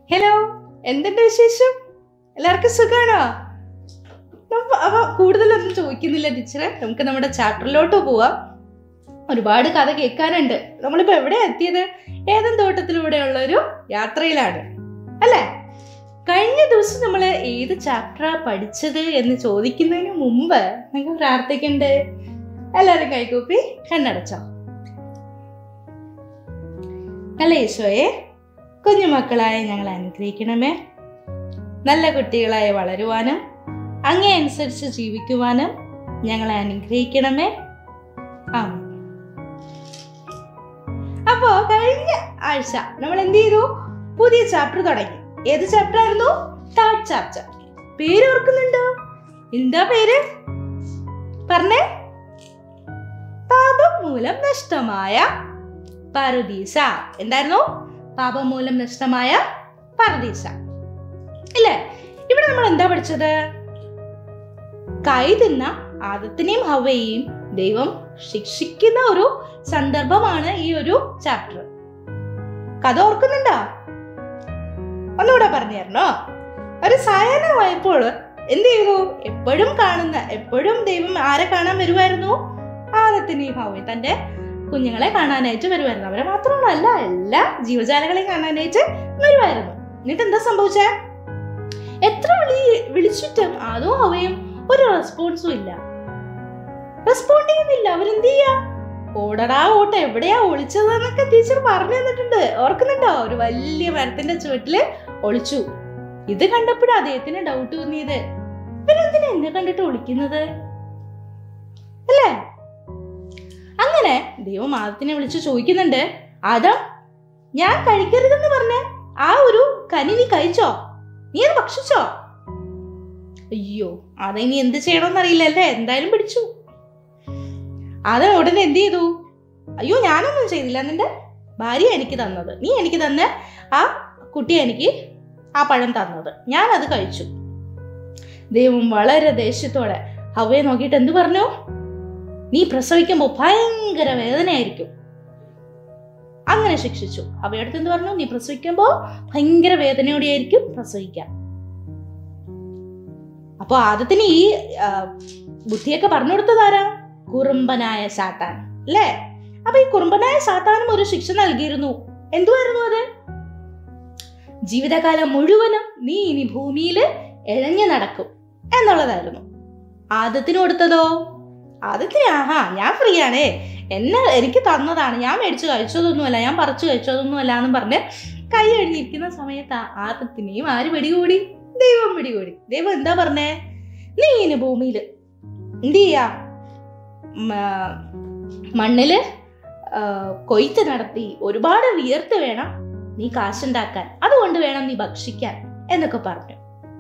Hello എന്തുണ്ട് വിശേഷം എല്ലാവർക്കും സുഖാണോ നമ്മ- അപ്പൊ കൂടുതലൊന്നും ചോദിക്കുന്നില്ല ടീച്ചറെ നമുക്ക് നമ്മുടെ ചാപ്റ്ററിലോട്ട് പോവാം ഒരുപാട് കഥ കേൾക്കാനുണ്ട് നമ്മളിപ്പോ എവിടെ എത്തിയത് ഏതൻ തോട്ടത്തിലൂടെയുള്ള ഒരു യാത്രയിലാണ് അല്ലേ കഴിഞ്ഞ ദിവസം നമ്മൾ ഏത് ചാപ്റ്ററാ പഠിച്ചത് എന്ന് ചോദിക്കുന്നതിന് മുമ്പ് നമുക്ക് പ്രാർത്ഥിക്കണ്ടേ എല്ലാവരും കൈകൂപ്പി കണ്ണടച്ചോ നല്ല ഈശോയെ കുഞ്ഞുമക്കളായ ഞങ്ങൾ അനുഗ്രഹിക്കണമേ നല്ല കുട്ടികളായി വളരുവാനും അങ്ങേ അനുസരിച്ച് ജീവിക്കുവാനും ഞങ്ങളെ അനുഗ്രഹിക്കണമേ ആമേൻ അപ്പോ കഴിഞ്ഞ ആഴ്ച നമ്മൾ എന്ത് ചെയ്തു പുതിയ ചാപ്റ്റർ തുടങ്ങി ഏത് ചാപ്റ്റർ ആയിരുന്നു തേർഡ് ചാപ്റ്റർ പേര് ഓർക്കുന്നുണ്ടോ എന്താ പേര് പറഞ്ഞേ പാപം മൂലം നഷ്ടമായ പറുദീസ എന്തായിരുന്നു പാപം മൂലം നഷ്ടമായ പറുദീസ ഇല്ലേ ഇവിടെ നമ്മൾ എന്താ പഠിച്ചത് കൈ തിന്ന ആദത്തിനെയും ഹവയെയും ദൈവം ശിക്ഷിക്കുന്ന ഒരു സന്ദർഭമാണ് ഈ ഒരു ചാപ്റ്റർ കഥ ഓർക്കുന്നുണ്ടോ ഒന്നുകൂടെ പറഞ്ഞു തരണോ ഒരു സായാഹ്നമായപ്പോൾ എന്ത് ചെയ്തു എപ്പോഴും കാണുന്ന എപ്പോഴും ദൈവം ആരെ കാണാൻ വരുമായിരുന്നു ആദത്തിനെയും ഹവയും തന്റെ കുഞ്ഞുങ്ങളെ കാണാനായിട്ട് വരുമായിരുന്നു അവരെ മാത്രമല്ല എല്ലാ ജീവജാലങ്ങളെയും കാണാനായിട്ട് വരുമായിരുന്നു എന്നിട്ട് എന്താ സംഭവിച്ചേ എത്ര വിളി വിളിച്ചിട്ടും അതോ അവയും ഒരു റെസ്പോൺസും ഇല്ല റെസ്പോണ്ട് ചെയ്യുന്നില്ല അവരെന്ത് ചെയ്യാ ഓടടാ ഓട്ട എവിടെയാ ഒളിച്ചതെന്നൊക്കെ ടീച്ചർ പറഞ്ഞു തന്നിട്ടുണ്ട് ഓർക്കുന്നുണ്ടോ ഒരു വലിയ മരത്തിന്റെ ചുവട്ടില് ഒളിച്ചു ഇത് കണ്ടപ്പോഴാ അദ്ദേഹത്തിന് ഡൗട്ട് തോന്നിയത് ഇവരെന്തിനാ എന്നെ കണ്ടിട്ട് ഒളിക്കുന്നത് അല്ലേ അങ്ങനെ ദൈവം ആദത്തിനെ വിളിച്ച് ചോദിക്കുന്നുണ്ട് ആദം ഞാൻ കഴിക്കരുതെന്ന് പറഞ്ഞ ആ ഒരു കനി നീ കഴിച്ചോ നീ അത് ഭക്ഷിച്ചോ അയ്യോ അതിനി എന്ത് ചെയ്യണമെന്ന് അറിയില്ലല്ലേ എന്തായാലും പിടിച്ചു അത് ഉടനെ എന്ത് ചെയ്തു അയ്യോ ഞാനൊന്നും ചെയ്തില്ല നിന്റെ ഭാര്യ എനിക്ക് തന്നത് നീ എനിക്ക് തന്ന ആ കുട്ടി എനിക്ക് ആ പഴം തന്നത് ഞാൻ അത് കഴിച്ചു ദൈവം വളരെ ദേഷ്യത്തോടെ ഹവയെ നോക്കിയിട്ട് എന്ത് പറഞ്ഞു നീ പ്രസവിക്കുമ്പോൾ ഭയങ്കര വേദനയായിരിക്കും അങ്ങനെ ശിക്ഷിച്ചു അവയടുത്ത് എന്ത് പറഞ്ഞു നീ പ്രസവിക്കുമ്പോൾ ഭയങ്കര വേദനയോടെയായിരിക്കും പ്രസവിക്കുക അപ്പൊ ആദത്തിന് ഈ ആ, ബുദ്ധിയൊക്കെ പറഞ്ഞു കൊടുത്തതാരാ കുറുമ്പനായ സാത്താൻ അല്ലേ അപ്പൊ ഈ കുറുമ്പനായ സാത്താനും ഒരു ശിക്ഷ നൽകിയിരുന്നു എന്തുവായിരുന്നു അത് ജീവിതകാലം മുഴുവനും നീ ഇനി ഭൂമിയിൽ എഴഞ്ഞു നടക്കും എന്നുള്ളതായിരുന്നു ആദത്തിന് കൊടുത്തതോ ആദത്തിന് ആഹാ ഞാൻ ഫ്രീ ആണേ എന്നെ എനിക്ക് തന്നതാണ് ഞാൻ മേടിച്ച് കഴിച്ചതൊന്നുമല്ല ഞാൻ പറിച്ചു കഴിച്ചതൊന്നുമല്ല എന്നും പറഞ്ഞ് കൈ എഴുതിയിരിക്കുന്ന സമയത്ത് ആ- ആദത്തിനെയും ആര് പിടികൂടി ദൈവം പിടികൂടി ദൈവം എന്താ പറഞ്ഞേ നീ ഇനി ഭൂമിയിൽ എന്ത് ചെയ്യാ മ- മണ്ണില് ആ, കൊയ്ത്ത് നടത്തി ഒരുപാട് വിയർത്ത് വേണം നീ കാശുണ്ടാക്കാൻ അതുകൊണ്ട് വേണം നീ ഭക്ഷിക്കാൻ എന്നൊക്കെ പറഞ്ഞു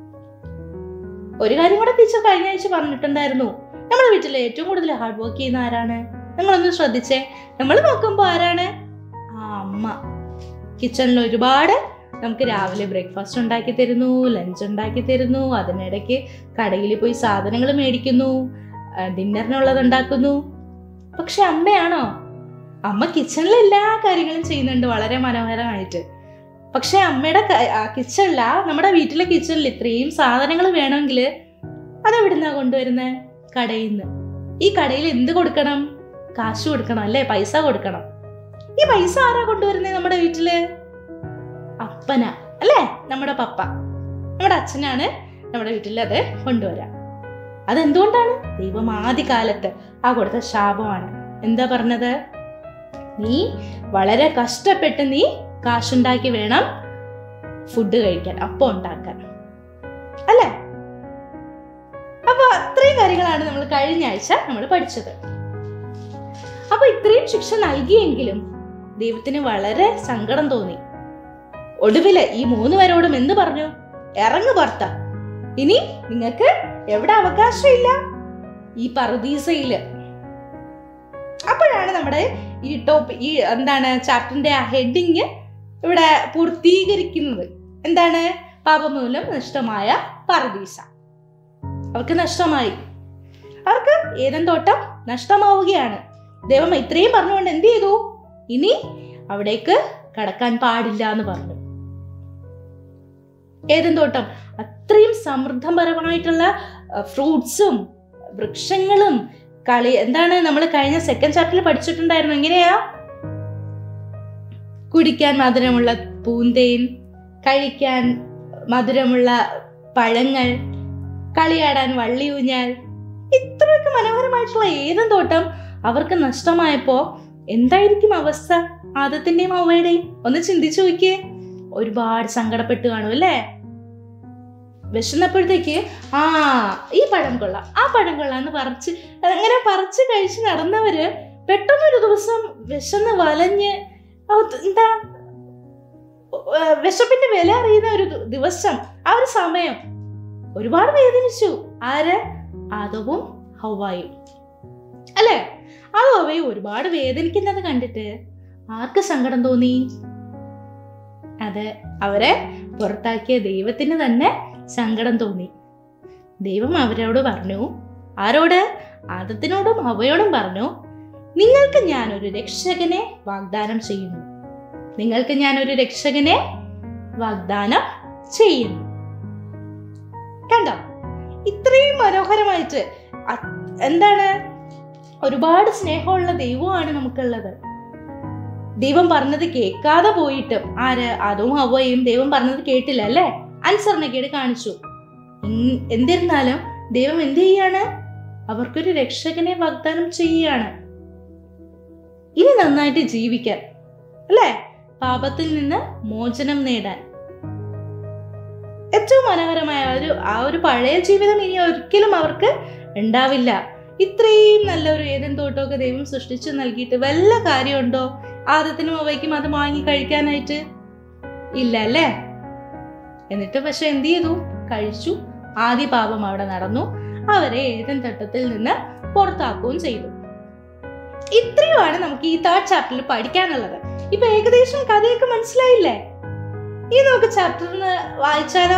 ഒരു കാര്യം കൂടെ ടീച്ചർ കഴിഞ്ഞ ആഴ്ച പറഞ്ഞിട്ടുണ്ടായിരുന്നു നമ്മുടെ വീട്ടിലെ ഏറ്റവും കൂടുതൽ ഹാർഡ് വർക്ക് ചെയ്യുന്ന ആരാണ് നിങ്ങളൊന്ന് ശ്രദ്ധിച്ചേ നമ്മൾ നോക്കുമ്പോൾ ആരാണ് ആ അമ്മ കിച്ചണിൽ ഒരുപാട് നമുക്ക് രാവിലെ ബ്രേക്ക്ഫാസ്റ്റ് ഉണ്ടാക്കി തരുന്നു ലഞ്ച് ഉണ്ടാക്കി തരുന്നു അതിനിടയ്ക്ക് കടയിൽ പോയി സാധനങ്ങൾ മേടിക്കുന്നു ഡിന്നറിനുള്ളത് ഉണ്ടാക്കുന്നു പക്ഷെ അമ്മയാണോ അമ്മ കിച്ചണിൽ എല്ലാ കാര്യങ്ങളും ചെയ്യുന്നുണ്ട് വളരെ മനോഹരമായിട്ട് പക്ഷെ അമ്മയുടെ കിച്ചണില നമ്മുടെ വീട്ടിലെ കിച്ചണിൽ ഇത്രയും സാധനങ്ങൾ വേണമെങ്കിൽ അതെവിടുന്നാ കൊണ്ടുവരുന്നത് കടയിൽ നിന്ന് ഈ കടയിൽ എന്ത് കൊടുക്കണം കാശ് കൊടുക്കണം അല്ലേ പൈസ കൊടുക്കണം ഈ പൈസ ആരാ കൊണ്ടുവരുന്നത് നമ്മുടെ വീട്ടില് അപ്പന അല്ലേ നമ്മുടെ പപ്പ നമ്മുടെ അച്ഛനാണ് നമ്മുടെ വീട്ടിൽ അത് കൊണ്ടുവരാ അതെന്തുകൊണ്ടാണ് ദൈവം ആദ്യകാലത്ത് ആ കൊടുത്ത ശാപമാണ് എന്താ പറഞ്ഞത് നീ വളരെ കഷ്ടപ്പെട്ട് നീ കാശുണ്ടാക്കി വേണം ഫുഡ് കഴിക്കാൻ അപ്പം ഉണ്ടാക്കാൻ അല്ലേ അപ്പൊ അത്രയും കാര്യങ്ങളാണ് നമ്മൾ കഴിഞ്ഞ ആഴ്ച നമ്മൾ പഠിച്ചത് അപ്പൊ ഇത്രയും ശിക്ഷ നൽകിയെങ്കിലും ദൈവത്തിന് വളരെ സങ്കടം തോന്നി ഒടുവില് ഈ മൂന്ന് പേരോടും എന്ത് പറഞ്ഞു ഇറങ്ങു പുറത്ത ഇനി നിങ്ങൾക്ക് എവിടെ അവകാശമില്ല ഈ പറുദീസയില് അപ്പോഴാണ് നമ്മുടെ ഈ ടോപ്പ് ഈ എന്താണ് ചാപ്റ്ററിന്റെ ആ ഹെഡിങ് ഇവിടെ പൂർത്തീകരിക്കുന്നത് എന്താണ് പാപമൂലം നഷ്ടമായ പറുദീസ അവർക്ക് നഷ്ടമായി അവർക്ക് ഏതൻ തോട്ടം നഷ്ടമാവുകയാണ് ദൈവം ഇത്രയും പറഞ്ഞുകൊണ്ട് എന്ത് ചെയ്തു ഇനി അവിടേക്ക് കടക്കാൻ പാടില്ല എന്ന് പറഞ്ഞു ഏതൻ തോട്ടം അത്രയും സമൃദ്ധപരമായിട്ടുള്ള ഫ്രൂട്ട്സും വൃക്ഷങ്ങളും കളി എന്താണ് നമ്മൾ കഴിഞ്ഞ സെക്കൻഡ് ചാപ്റ്ററിൽ പഠിച്ചിട്ടുണ്ടായിരുന്നു എങ്ങനെയാ കുടിക്കാൻ മധുരമുള്ള പൂന്തേൻ കഴിക്കാൻ മധുരമുള്ള പഴങ്ങൾ കളിയാടാൻ വള്ളിയൂഞ്ഞാൽ ഇത്രയൊക്കെ മനോഹരമായിട്ടുള്ള ഏതും തോട്ടം അവർക്ക് നഷ്ടമായപ്പോ എന്തായിരിക്കും അവസ്ഥ ആദത്തിന്റെയും അവയുടെയും ഒന്ന് ചിന്തിച്ചു നോക്കിയേ ഒരുപാട് സങ്കടപ്പെട്ട് കാണും അല്ലേ വിശന്നപ്പോഴത്തേക്ക് ആ ഈ പഴം കൊള്ളാം ആ പഴം കൊള്ളാം എന്ന് പറിച്ച് അങ്ങനെ പറിച്ച് കഴിച്ച് നടന്നവര് പെട്ടെന്നൊരു ദിവസം വിശന്ന് വലഞ്ഞ് ആ, എന്താ ഏ, വിശപ്പിന്റെ വില അറിയുന്ന ഒരു ദി- ദിവസം ആ ഒരു സമയം ഒരുപാട് വേദനിച്ചു ആര് ആദവും ഹൗവായും അല്ലേ ആ ഹൗവയും ഒരുപാട് വേദനിക്കുന്നത് കണ്ടിട്ട് ആർക്ക് സങ്കടം തോന്നി അതെ അവരെ പുറത്താക്കിയ ദൈവത്തിന് തന്നെ സങ്കടം തോന്നി ദൈവം അവരോട് പറഞ്ഞു ആരോട് ആദത്തിനോടും ഹവയോടും പറഞ്ഞു നിങ്ങൾക്ക് ഞാൻ ഒരു രക്ഷകനെ വാഗ്ദാനം ചെയ്യുന്നു നിങ്ങൾക്ക് ഞാൻ ഒരു രക്ഷകനെ വാഗ്ദാനം ചെയ്യുന്നു കണ്ടോ ഇത്രയും മനോഹരമായിട്ട് അ- എന്താണ് ഒരുപാട് സ്നേഹമുള്ള ദൈവമാണ് നമുക്കുള്ളത് ദൈവം പറഞ്ഞത് കേൾക്കാതെ പോയിട്ടും ആര് അതും ഹവയും ദൈവം പറഞ്ഞത് കേട്ടില്ല അല്ലേ അനുസരണക്കേട് കാണിച്ചു ഉം, എന്നിരുന്നാലും ദൈവം എന്ത് ചെയ്യാണ് അവർക്കൊരു രക്ഷകനെ വാഗ്ദാനം ചെയ്യുകയാണ് ഇനി നന്നായിട്ട് ജീവിക്കാൻ അല്ലേ പാപത്തിൽ നിന്ന് മോചനം നേടാൻ ഏറ്റവും മനോഹരമായ ഒരു ആ ഒരു പഴയ ജീവിതം ഇനി ഒരിക്കലും അവർക്ക് ഉണ്ടാവില്ല ഇത്രയും നല്ല ഒരു ഏതൻ തോട്ടമൊക്കെ ദൈവം സൃഷ്ടിച്ചു നൽകിയിട്ട് വല്ല കാര്യമുണ്ടോ ആദത്തിനും അവയ്ക്കും അത് വാങ്ങി കഴിക്കാനായിട്ട് ഇല്ല അല്ലേ എന്നിട്ട് പക്ഷെ എന്ത് ചെയ്തു കഴിച്ചു ആദ്യ പാപം അവിടെ നടന്നു അവരെ ഏതൻ തട്ടത്തിൽ നിന്ന് പുറത്താക്കുകയും ചെയ്തു ഇത്രയുമാണ് നമുക്ക് ഈ തേർഡ് ചാപ്റ്ററിൽ പഠിക്കാനുള്ളത് ഇപ്പൊ ഏകദേശം കഥയൊക്കെ മനസ്സിലായില്ലേ ഈ നമുക്ക് ചാപ്റ്റർ ഒന്ന് വായിച്ചാലോ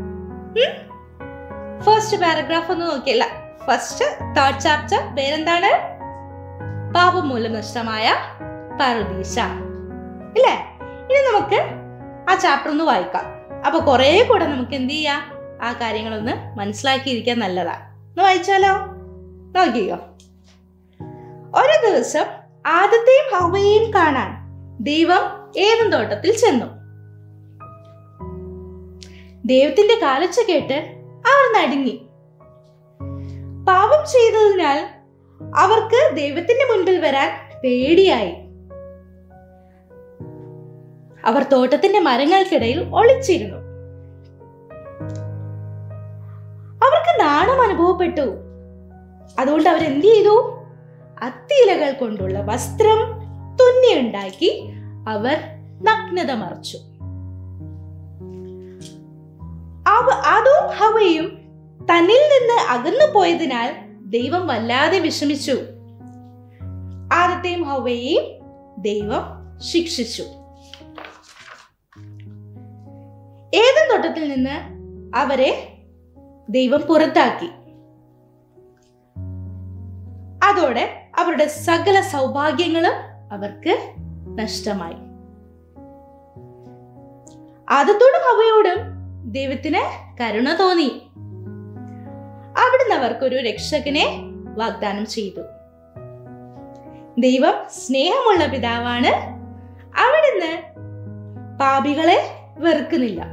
ഫസ്റ്റ് പാരഗ്രാഫ് ഒന്ന് നോക്കിയല്ല ഫസ്റ്റ് തേർഡ് ചാപ്റ്റർ പേരെന്താണ് പാപം മൂലം നഷ്ടമായ പറുദീസ ഇല്ലേ ഇനി നമുക്ക് ആ ചാപ്റ്റർ ഒന്ന് വായിക്കാം അപ്പൊ കുറെ കൂടെ നമുക്ക് എന്ത് ചെയ്യാം ആ കാര്യങ്ങളൊന്ന് മനസ്സിലാക്കിയിരിക്കാൻ നല്ലതാ ഒന്ന് വായിച്ചാലോ നോക്കിയോ ഒരു ദിവസം ആദത്തെയും ഹവയെയും കാണാൻ ദൈവം ഏതും തോട്ടത്തിൽ ചെന്നു ദൈവത്തിന്റെ കാലച്ച കേട്ട് അവർ നടുങ്ങി പാപം ചെയ്തതിനാൽ അവർക്ക് ദൈവത്തിന്റെ മുൻപിൽ വരാൻ പേടിയായി അവർ തോട്ടത്തിന്റെ മരങ്ങൾക്കിടയിൽ ഒളിച്ചിരുന്നു അവർക്ക് നാണം അനുഭവപ്പെട്ടു അതുകൊണ്ട് അവർ എന്ത് ചെയ്തു അത്തിയിലകൾ കൊണ്ടുള്ള വസ്ത്രം തുന്നിയുണ്ടാക്കി അവർ നഗ്നത മറച്ചു അവ- അതും ഹവയും തന്നിൽ നിന്ന് അകന്നു പോയതിനാൽ ദൈവം വല്ലാതെ വിഷമിച്ചു ആദത്തെയും ഹവയെയും ദൈവം ശിക്ഷിച്ചു ഏതൻ തോട്ടത്തിൽ നിന്ന് അവരെ ദൈവം പുറത്താക്കി അതോടെ അവരുടെ സകല സൗഭാഗ്യങ്ങളും അവർക്ക് നഷ്ടമായി ആദത്തോടും അവയോടും ദൈവത്തിന് കരുണ തോന്നി അവിടുന്ന് അവർക്കൊരു രക്ഷകനെ വാഗ്ദാനം ചെയ്തു ദൈവം സ്നേഹമുള്ള പിതാവാണ് അവിടുന്ന് പാപികളെ വെറുക്കുന്നില്ല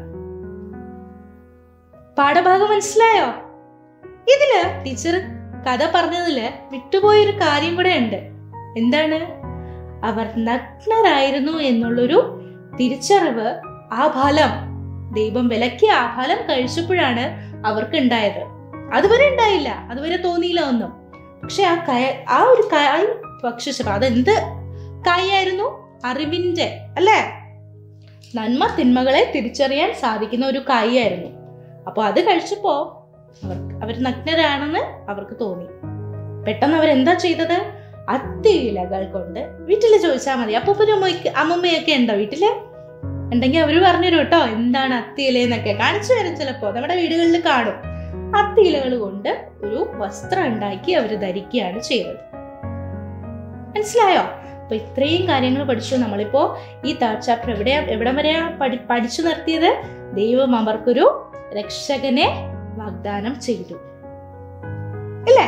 പാഠഭാഗം മനസ്സിലായോ ഇതില് ടീച്ചർ കഥ പറഞ്ഞതില് വിട്ടുപോയൊരു കാര്യം കൂടെ ഉണ്ട് എന്താണ് അവർ നഗ്നരായിരുന്നു എന്നുള്ളൊരു തിരിച്ചറിവ് ആ ഫലം ദൈവം വിലക്കിയ ആ ഫലം കഴിച്ചപ്പോഴാണ് അവർക്ക് ഉണ്ടായത് അതുവരെ ഉണ്ടായില്ല അതുവരെ തോന്നിയില്ല ഒന്നും പക്ഷെ ആ കയ ആ ഒരു കായ് ഭക്ഷിച്ചപ്പോ അതെന്ത് കായായിരുന്നു അറിവിന്റെ അല്ലേ നന്മ തിന്മകളെ തിരിച്ചറിയാൻ സാധിക്കുന്ന ഒരു കായായിരുന്നു അപ്പോൾ അത് കഴിച്ചപ്പോ അവർ അവർ നഗ്നരാണെന്ന് അവർക്ക് തോന്നി പെട്ടെന്ന് അവരെന്താ ചെയ്തത് അത്തിയിലകൾ കൊണ്ട് വീട്ടിൽ ചോദിച്ചാൽ മതി അപ്പൂപ്പനും അമ്മയ്ക്ക് അമ്മമ്മയൊക്കെ ഉണ്ടോ വീട്ടില് ഉണ്ടെങ്കിൽ അവര് പറഞ്ഞുതരും കേട്ടോ എന്താണ് അത്തിയില എന്നൊക്കെ കാണിച്ചു തരും ചിലപ്പോ നമ്മുടെ വീടുകളിൽ കാണും അത്തിയിലകൾ കൊണ്ട് ഒരു വസ്ത്രം ഉണ്ടാക്കി അവർ ധരിക്കുകയാണ് ചെയ്തത് മനസ്സിലായോ അപ്പൊ ഇത്രയും കാര്യങ്ങൾ പഠിച്ചു നമ്മളിപ്പോ ഈ തേർഡ് ചാപ്റ്റർ എവിടെയാ എവിടം വരെയാ പഠി പഠിച്ചു നിർത്തിയത് ദൈവം അവർക്കൊരു രക്ഷകനെ വാഗ്ദാനം ചെയ്തു ഇല്ലേ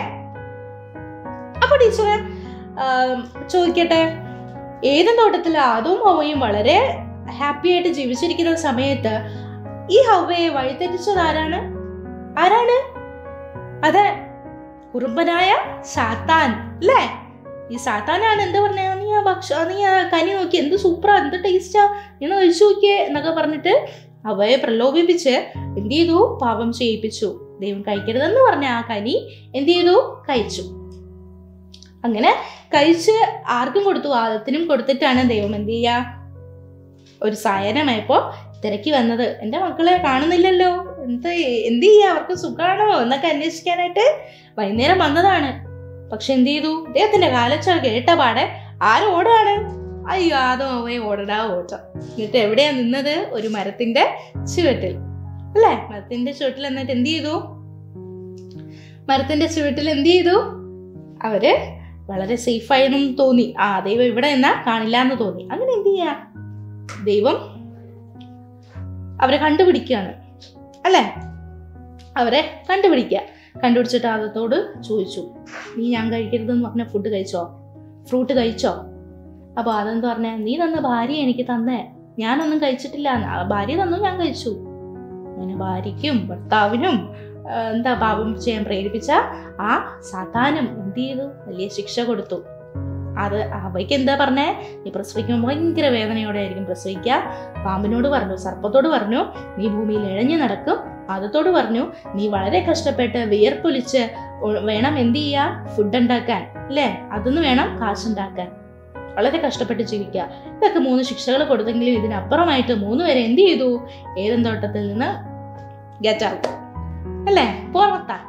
അപ്പൊ ടീച്ചറെ ആം, ചോദിക്കട്ടെ ഏതും തോട്ടത്തിൽ ആദവും ഹവയും വളരെ ഹാപ്പി ആയിട്ട് ജീവിച്ചിരിക്കുന്ന സമയത്ത് ഈ ഹവയെ വഴിതെറ്റിച്ചത് ആരാണ് ആരാണ് അതെ കുറുമ്പനായ സാത്താൻ അല്ലേ ഈ സാത്താനാണ് എന്താ പറഞ്ഞ നീ ആ ഭക്ഷ നീ ആ കനി നോക്കി എന്ത് സൂപ്പറാ എന്ത് ടേസ്റ്റാ നീ ഒന്ന് കഴിച്ചു നോക്കിയേ എന്നൊക്കെ പറഞ്ഞിട്ട് അവയെ പ്രലോഭിപ്പിച്ച് എന്ത് ചെയ്തു പാപം ചെയ്യിപ്പിച്ചു ദൈവം കഴിക്കരുതെന്ന് പറഞ്ഞ ആ കനി എന്ത് ചെയ്തു കഴിച്ചു അങ്ങനെ കഴിച്ച് ആർക്കും കൊടുത്തു ആദത്തിനും കൊടുത്തിട്ടാണ് ദൈവം എന്ത് ചെയ്യാ ഒരു സായനമായപ്പോ തിരക്കി വന്നത് എൻ്റെ മക്കളെ കാണുന്നില്ലല്ലോ എന്ത് എന്ത് ചെയ്യാ അവർക്ക് സുഖാണോ എന്നൊക്കെ അന്വേഷിക്കാനായിട്ട് വൈകുന്നേരം വന്നതാണ് പക്ഷെ എന്ത് ചെയ്തു അദ്ദേഹത്തിന്റെ കാലച്ച കേട്ട പാടെ ആരോടാണ് അയ്യോ അതോ അവയെ ഓടടാ ഓട്ടം എന്നിട്ട് എവിടെയാ നിന്നത് ഒരു മരത്തിന്റെ ചുവട്ടിൽ അല്ലേ മരത്തിന്റെ ചുവട്ടിൽ എന്നിട്ട് എന്ത് ചെയ്തു മരത്തിന്റെ ചുവട്ടിൽ എന്ത് ചെയ്തു അവര് വളരെ സേഫായെന്നും തോന്നി ആ ദൈവം ഇവിടെ നിന്നാ കാണില്ല എന്ന് തോന്നി അങ്ങനെ എന്ത് ചെയ്യാ ദൈവം അവരെ കണ്ടുപിടിക്കുകയാണ് അല്ലേ അവരെ കണ്ടുപിടിക്കുക കണ്ടുപിടിച്ചിട്ട് ആദത്തോട് ചോദിച്ചു നീ ഞാൻ കഴിക്കരുതെന്ന് പറഞ്ഞ ഫുഡ് കഴിച്ചോ ഫ്രൂട്ട് കഴിച്ചോ അപ്പോൾ അതെന്ത് പറഞ്ഞ നീ തന്ന ഭാര്യ എനിക്ക് തന്നേ ഞാനൊന്നും കഴിച്ചിട്ടില്ല ആ ഭാര്യ തന്നു ഞാൻ കഴിച്ചു അങ്ങനെ ഭാര്യയ്ക്കും ഭർത്താവിനും ആ, എന്താ പാപം ചെയ്യാൻ പ്രേരിപ്പിച്ച ആ സാത്താനും എന്ത് ചെയ്തു വലിയ ശിക്ഷ കൊടുത്തു അത് അവയ്ക്ക് എന്താ പറഞ്ഞേ നീ പ്രസവിക്കുമ്പോൾ ഭയങ്കര വേദനയോടെ ആയിരിക്കും പ്രസവിക്കുക പാമ്പിനോട് പറഞ്ഞു സർപ്പത്തോട് പറഞ്ഞു നീ ഭൂമിയിൽ ഇഴഞ്ഞു നടക്കും ആദത്തോട് പറഞ്ഞു നീ വളരെ കഷ്ടപ്പെട്ട് വിയർപ്പൊലിച്ച് ഒ- വേണം എന്ത് ചെയ്യാ ഫുഡ് ഉണ്ടാക്കാൻ അല്ലേ അതൊന്ന് വേണം കാശുണ്ടാക്കാൻ വളരെ കഷ്ടപ്പെട്ട് ജീവിക്കുക ഇതൊക്കെ മൂന്ന് ശിക്ഷകൾ കൊടുത്തെങ്കിലും ഇതിനപ്പുറമായിട്ട് മൂന്ന് പേരെ എന്ത് ചെയ്തു ഏതൻ തോട്ടത്തിൽ നിന്ന് ഗെറ്റ് ഔട്ട് അല്ലേ പുറത്താൻ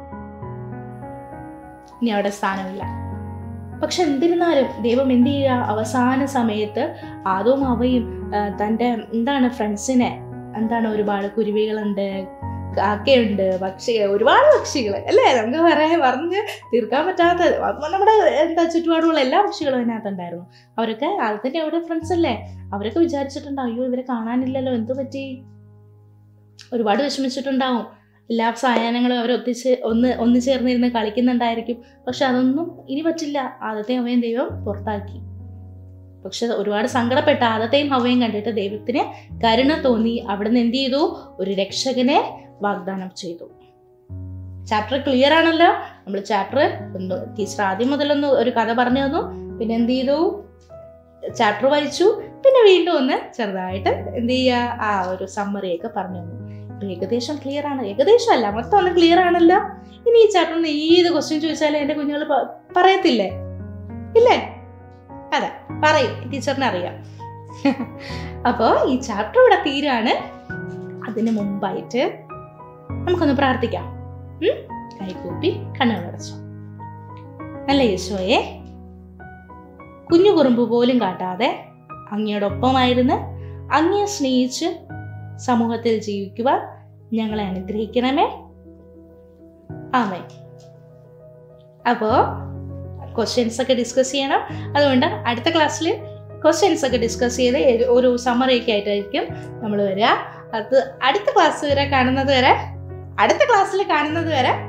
ഇനി അവിടെ സ്ഥാനമില്ല പക്ഷെ എന്നിരുന്നാലും ദൈവം എന്ത് ചെയ്യുക അവസാന സമയത്ത് ആദവും അവയും ആ, തൻ്റെ എന്താണ് ഫ്രണ്ട്സിനെ എന്താണ് ഒരുപാട് കുരുവികളുണ്ട് കാക്കയുണ്ട് പക്ഷി ഒരുപാട് പക്ഷികൾ അല്ലേ നമുക്ക് പറയാൻ പറഞ്ഞ് തീർക്കാൻ പറ്റാത്ത അപ്പൊ നമ്മുടെ എന്താ ചുറ്റുപാടുള്ള എല്ലാ പക്ഷികളും അതിനകത്തുണ്ടായിരുന്നു അവരൊക്കെ അതിൻ്റെ അവിടെ ഫ്രണ്ട്സ് അല്ലേ അവരൊക്കെ വിചാരിച്ചിട്ടുണ്ടാവും അയ്യോ ഇവരെ കാണാനില്ലല്ലോ എന്ത് പറ്റി ഒരുപാട് വിഷമിച്ചിട്ടുണ്ടാവും എല്ലാ സായാഹ്നങ്ങളും അവർ ഒത്തിച്ച് ഒന്ന് ഒന്ന് ചേർന്നിരുന്ന് കളിക്കുന്നുണ്ടായിരിക്കും പക്ഷെ അതൊന്നും ഇനി പറ്റില്ല ആദ്യത്തെ അവയും ദൈവം പുറത്താക്കി പക്ഷെ ഒരുപാട് സങ്കടപ്പെട്ട ആദത്തെയും ഹവയും കണ്ടിട്ട് ദൈവത്തിന് കരുണ തോന്നി അവിടുന്ന് എന്ത് ചെയ്തു ഒരു രക്ഷകനെ വാഗ്ദാനം ചെയ്തു ചാപ്റ്റർ ക്ലിയർ ആണല്ലോ നമ്മൾ ചാപ്റ്റർ ഒന്ന് ടീച്ചർ ആദ്യം മുതലൊന്ന് ഒരു കഥ പറഞ്ഞു തന്നു പിന്നെ എന്ത് ചെയ്തു ചാപ്റ്റർ വായിച്ചു പിന്നെ വീണ്ടും ഒന്ന് ചെറുതായിട്ട് എന്ത് ചെയ്യുക ആ ഒരു സമ്മറിയൊക്കെ പറഞ്ഞു തന്നു ഇപ്പൊ ഏകദേശം ക്ലിയർ ആണ് ഏകദേശം അല്ല മൊത്തം ഒന്ന് ക്ലിയർ ആണല്ലോ ഇനി ഈ ചാപ്റ്ററിന് ഏത് ക്വസ്റ്റ്യൻ ചോദിച്ചാലും എൻ്റെ കുഞ്ഞുങ്ങൾ പറയത്തില്ലേ ഇല്ലേ അതെ പറയും ടീച്ചറിന് അറിയാം അപ്പോൾ ഈ ചാപ്റ്റർ ഇവിടെ തീരാണ് അതിന് മുമ്പായിട്ട് നമുക്കൊന്ന് പ്രാർത്ഥിക്കാം ഉം? കൈകൂപ്പി കണ്ണുകളടച്ചു നല്ല യേശോയെ കുഞ്ഞു കുറുമ്പ് പോലും കാട്ടാതെ അങ്ങയോടൊപ്പമായിരുന്ന് അങ്ങയെ സ്നേഹിച്ച് സമൂഹത്തിൽ ജീവിക്കുവാൻ ഞങ്ങളെ അനുഗ്രഹിക്കണമേ ആമേ അപ്പോൾ ക്വസ്റ്റ്യൻസ് ഒക്കെ ഡിസ്കസ് ചെയ്യണം അതുകൊണ്ട് അടുത്ത ക്ലാസ്സിൽ ക്വസ്റ്റ്യൻസ് ഒക്കെ ഡിസ്കസ് ചെയ്ത് ഒരു- ഒരു സമ്മറി ഒക്കെ ആയിട്ടായിരിക്കും നമ്മൾ വരിക അത് അടുത്ത ക്ലാസ് വരെ കാണുന്നത് വരെ അടുത്ത ക്ലാസ്സിൽ കാണുന്നത് വരെ